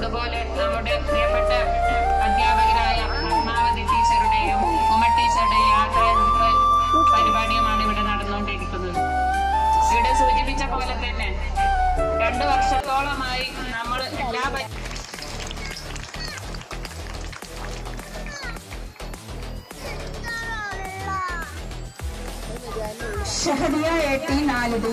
അതുപോലെ നമ്മുടെ പ്രിയപ്പെട്ട അധ്യാപകരായ പത്മാവതി ടീച്ചറുടെയും ഉമ ടീച്ചറുടെയും യാത്ര പരിപാടിയുമാണ് ഇവിടെ നടന്നുകൊണ്ടിരിക്കുന്നത് ഇവിടെ സൂചിപ്പിച്ച പോലെ തന്നെ രണ്ടു വർഷത്തോളമായി നമ്മൾ എല്ലാ പ- ഷഹദിയ എ ടി നാലുടി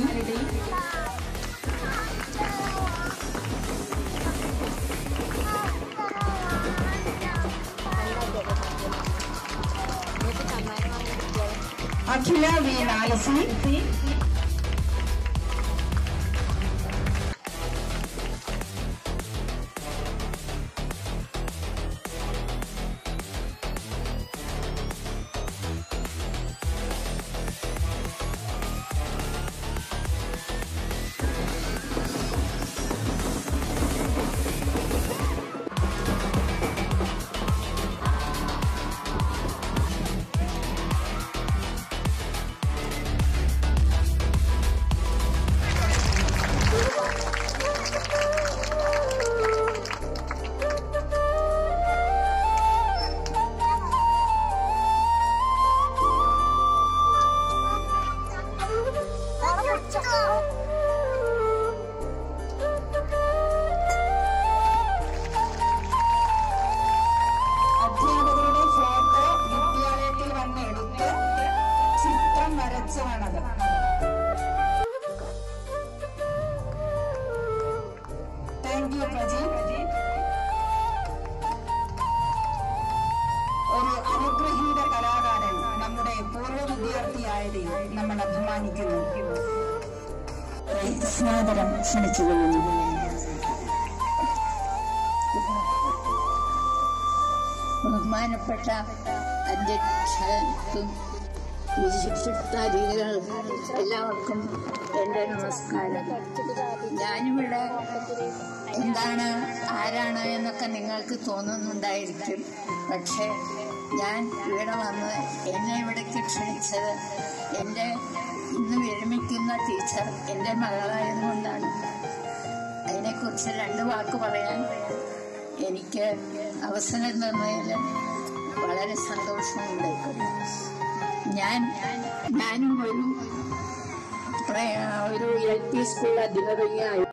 അഖില വി നാലസി അധ്യാപകരുടെ ഫോട്ടോ വിദ്യാലയത്തിൽ വന്ന് എടുത്ത് ചിത്രം വരച്ചതാണത് താങ്ക് യു പ്രജീത് ഒരു അനുഗ്രഹീത കലാകാരൻ നമ്മുടെ പൂർവ്വ വിദ്യാർത്ഥിയായതിൽ നമ്മൾ അഭിമാനിക്കുന്നു സ്നാതരം ക്ഷണിച്ചുകൊള്ളുന്നു ബഹുമാനപ്പെട്ട അധ്യക്ഷർക്കും വിശിഷ്ടാതിഥികൾക്കും എല്ലാവർക്കും എൻ്റെ നമസ്കാരം ഞാനിവിടെ എന്താണ് ആരാണ് എന്നൊക്കെ നിങ്ങൾക്ക് തോന്നുന്നുണ്ടായിരിക്കും പക്ഷേ ഞാൻ ഇവിടെ വന്ന് എന്നെ ഇവിടേക്ക് ക്ഷണിച്ചത് എൻ്റെ ഇന്ന് വിരമിക്കുന്ന ടീച്ചർ എൻ്റെ മകളായതുകൊണ്ടാണ് അതിനെക്കുറിച്ച് രണ്ട് വാക്ക് പറയാൻ എനിക്ക് അവസരം തന്നതിൽ വളരെ സന്തോഷമുണ്ട് ഞാൻ ഞാനും ഒരു പ്രേ- ഒരു എൽ പി സ്കൂൾ അധ്യാപികയായി